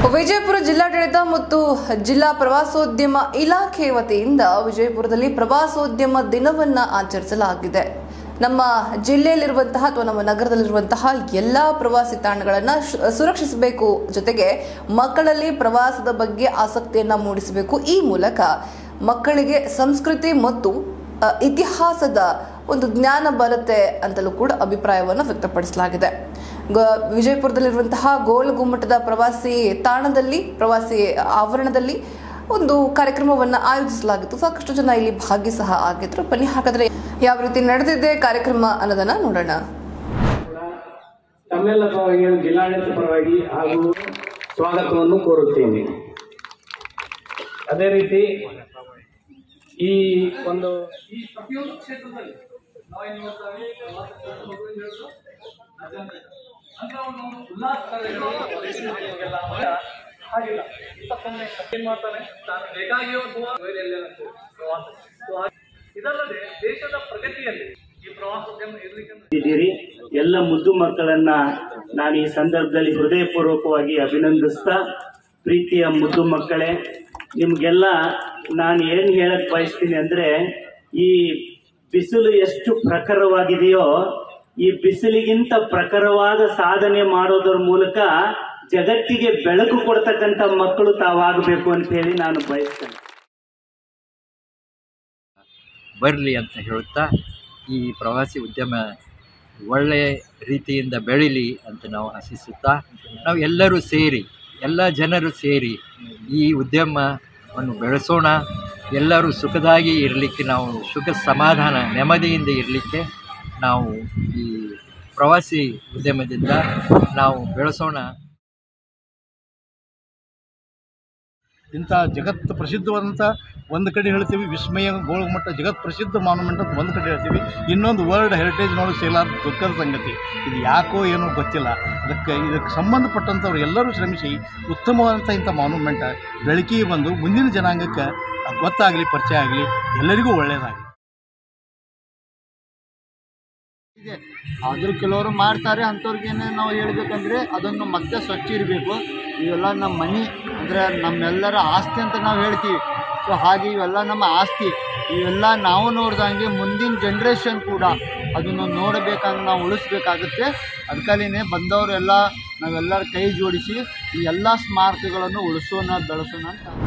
ವಿಜಯಪುರ ಜಿಲ್ಲಾಡಳಿತ ಮತ್ತು ಜಿಲ್ಲಾ ಪ್ರವಾಸೋದ್ಯಮ ಇಲಾಖೆ ವತಿಯಿಂದ ವಿಜಯಪುರದಲ್ಲಿ ಪ್ರವಾಸೋದ್ಯಮ ದಿನವನ್ನ ಆಚರಿಸಲಾಗಿದೆ ನಮ್ಮ ಜಿಲ್ಲೆಯಲ್ಲಿರುವಂತಹ ಅಥವಾ ನಮ್ಮ ನಗರದಲ್ಲಿರುವಂತಹ ಎಲ್ಲಾ ಪ್ರವಾಸಿ ತಾಣಗಳನ್ನು ಸುರಕ್ಷಿಸಬೇಕು ಜೊತೆಗೆ ಮಕ್ಕಳಲ್ಲಿ ಪ್ರವಾಸದ ಬಗ್ಗೆ ಆಸಕ್ತಿಯನ್ನ ಮೂಡಿಸಬೇಕು ಈ ಮೂಲಕ ಮಕ್ಕಳಿಗೆ ಸಂಸ್ಕೃತಿ ಮತ್ತು ಅ, ಇತಿಹಾಸದ ಒಂದು ಜ್ಞಾನ ಬರುತ್ತೆ ಅಂತಲೂ ಕೂಡ ಅಭಿಪ್ರಾಯವನ್ನು ವ್ಯಕ್ತಪಡಿಸಲಾಗಿದೆ ಗ- ವಿಜಯಪುರದಲ್ಲಿರುವಂತಹ ಗೋಲ್ ಗುಮ್ಮಟದ ಪ್ರವಾಸಿ ತಾಣದಲ್ಲಿ ಪ್ರವಾಸಿ ಆವರಣದಲ್ಲಿ ಒಂದು ಕಾರ್ಯಕ್ರಮವನ್ನು ಆಯೋಜಿಸಲಾಗಿತ್ತು ಸಾಕಷ್ಟು ಜನ ಇಲ್ಲಿ ಭಾಗಿ ಸಹ ಆಗಿದ್ರು ಬನ್ನಿ ಹಾಗಾದ್ರೆ ಯಾವ ರೀತಿ ನಡೆದಿದೆ ಕಾರ್ಯಕ್ರಮ ಅನ್ನೋದನ್ನ ನೋಡೋಣ ಕೂಡ ತಮ್ಮೆಲ್ಲ ಪರವಾಗಿ ಜಿಲ್ಲಾಡಳಿತ ಪರವಾಗಿ ಹಾಗೂ ಸ್ವಾಗತವನ್ನು ಕೋರುತ್ತೇನೆ ಅದೇ ರೀತಿ ಈ ಒಂದು ಈ ಪ್ರತಿಯೊಂದು ಕ್ಷೇತ್ರದಲ್ಲಿ ನಾವೇನ್ ಮಾಡ್ತೇವೆ, ಅಂತ ಒಂದು ಉಲ್ಲಾಸ ಕಾರ್ಯಕ್ರಮಗಳಿಗೆಲ್ಲ ಹಾಗಿಲ್ಲ ಇಪ್ಪತ್ತೊಂದನೇ ಏನ್ ಮಾಡ್ತಾನೆ ತಾನು ಬೇಕಾಗಿಯೋ ಅಥವಾ ಬೇರೆ ಎಲ್ಲೇನಂತೆ ಪ್ರವಾಸ So, ಹಾಗೆ- ಇದಲ್ಲದೆ ದೇಶದ ಪ್ರಗತಿಯಲ್ಲಿ ಈ ಪ್ರವಾಸೋದ್ಯಮ ಇರಲಿಕ್ಕೆ ಇದ್ದೀರಿ ಎಲ್ಲ ಮುದ್ದು ಮಕ್ಕಳನ್ನ ನಾನು ಈ ಸಂದರ್ಭದಲ್ಲಿ ಹೃದಯಪೂರ್ವಕವಾಗಿ ಅಭಿನಂದಿಸ್ತಾ ಪ್ರೀತಿಯ ಮುದ್ದು ಮಕ್ಕಳೇ ನಿಮಗೆಲ್ಲ ನಾನು ಏನು ಹೇಳಕ್ ಬಯಸ್ತೀನಿ ಅಂದ್ರೆ ಈ ಬಿಸಿಲು ಎಷ್ಟು ಪ್ರಖರವಾಗಿದೆಯೋ ಈ ಬಿಸಿಲಿಗಿಂತ ಪ್ರಖರವಾದ ಸಾಧನೆ ಮಾಡೋದ್ರ ಮೂಲಕ ಜಗತ್ತಿಗೆ ಬೆಳಕು ಕೊಡ್ತಕ್ಕಂಥ ಮಕ್ಕಳು ತಾವಾಗಬೇಕು ಅಂತ ಹೇಳಿ ನಾನು ಬಯಸ್ತೇನೆ ಬರಲಿ ಅಂತ ಹೇಳುತ್ತಾ ಈ ಪ್ರವಾಸಿ ಉದ್ಯಮ ಒಳ್ಳೆಯ ರೀತಿಯಿಂದ ಬೆಳೀಲಿ ಅಂತ ನಾವು ಆಶಿಸುತ್ತಾ ನಾವು ಎಲ್ಲರೂ ಸೇರಿ ಎಲ್ಲ ಜನರು ಸೇರಿ ಈ ಉದ್ಯಮವನ್ನು ಬೆಳೆಸೋಣ ಎಲ್ಲರೂ ಸುಖದಾಗಿ ಇರಲಿಕ್ಕೆ ನಾವು ಸುಖ ಸಮಾಧಾನ ನೆಮ್ಮದಿಯಿಂದ ಇರಲಿಕ್ಕೆ ನಾವು ಈ ಪ್ರವಾಸಿ ಉದ್ಯಮದಿಂದ ನಾವು ಬೆಳೆಸೋಣ ಇಂಥ ಜಗತ್ತು ಪ್ರಸಿದ್ಧವಾದಂಥ ಒಂದು ಕಡೆ ಹೇಳ್ತೀವಿ ವಿಸ್ಮಯ ಗೋಳಗುಮಟ್ಟ ಜಗತ್ ಪ್ರಸಿದ್ಧ ಮಾನ್ಯುಮೆಂಟ್ ಅಂತ ಒಂದು ಕಡೆ ಹೇಳ್ತೀವಿ ಇನ್ನೊಂದು ವರ್ಲ್ಡ್ ಹೆರಿಟೇಜ್ ನೋಡಿ ಸೇಲಾರ್ದ ದುಃಖದ ಸಂಗತಿ ಇದು ಯಾಕೋ ಏನೋ ಗೊತ್ತಿಲ್ಲ ಅದಕ್ಕೆ ಇದಕ್ಕೆ ಸಂಬಂಧಪಟ್ಟಂಥವ್ರು ಎಲ್ಲರೂ ಶ್ರಮಿಸಿ ಉತ್ತಮವಾದಂಥ ಇಂಥ ಮಾನ್ಯುಮೆಂಟ್ ಬೆಳಕಿಗೆ ಬಂದು ಮುಂದಿನ ಜನಾಂಗಕ್ಕೆ ಅದು ಗೊತ್ತಾಗಲಿ ಪರಿಚಯ ಆಗಲಿ ಎಲ್ಲರಿಗೂ ಒಳ್ಳೆಯದಾಗಲಿ ಆದರೂ ಕೆಲವರು ಮಾಡ್ತಾರೆ ಅಂಥವ್ರಿಗೇನೆ ನಾವು ಹೇಳ್ಬೇಕಂದ್ರೆ ಅದನ್ನು ಮತ್ತೆ ಸ್ವಚ್ಛ ಇರಬೇಕು ಇವೆಲ್ಲ ನಮ್ಮ ಮನೆ ಅಂದರೆ ನಮ್ಮೆಲ್ಲರ ಆಸ್ತಿ ಅಂತ ನಾವು ಹೇಳ್ತೀವಿ ಸೊ ಹಾಗೆ ಇವೆಲ್ಲ ನಮ್ಮ ಆಸ್ತಿ ಇವೆಲ್ಲ ನಾವು ನೋಡ್ದಂಗೆ ಮುಂದಿನ ಜನ್ರೇಷನ್ ಕೂಡ ಅದನ್ನು ನೋಡಬೇಕಂದ್ರೆ ನಾವು ಉಳಿಸ್ಬೇಕಾಗುತ್ತೆ ಅದಕ್ಕಲ್ಲಿನೇ ಬಂದವರೆಲ್ಲ ನಾವೆಲ್ಲರ ಕೈ ಜೋಡಿಸಿ ಈ ಎಲ್ಲ ಸ್ಮಾರಕಗಳನ್ನು ಉಳಿಸೋಣ ಬೆಳೆಸೋಣ ಅಂತ